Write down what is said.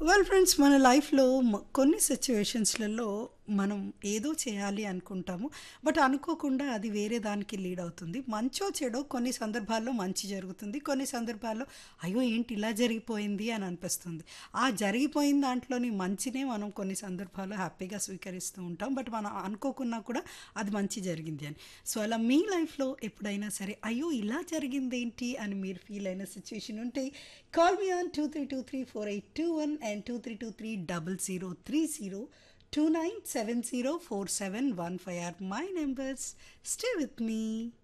well friends మన లైఫ్లో మ- కొన్ని సిచ్యువేషన్స్లలో మనం ఏదో చేయాలి అనుకుంటాము బట్ అనుకోకుండా అది వేరే దానికి లీడ్ అవుతుంది మంచో చెడో కొన్ని సందర్భాల్లో మంచి జరుగుతుంది కొన్ని సందర్భాల్లో అయ్యో ఏంటి ఇలా జరిగిపోయింది అని అనిపిస్తుంది ఆ జరిగిపోయిన దాంట్లోని మంచినే మనం కొన్ని సందర్భాల్లో హ్యాపీగా స్వీకరిస్తూ ఉంటాం బట్ మనం అనుకోకున్నా కూడా అది మంచి జరిగింది అని సో అలా మీ లైఫ్లో ఎప్పుడైనా సరే అయ్యో ఇలా జరిగింది ఏంటి అని మీరు ఫీల్ అయిన సిచ్యువేషన్ ఉంటే call me on two three two three four eight two one and two three two three double zero three zero two nine seven zero four seven one five or my numbers stay with me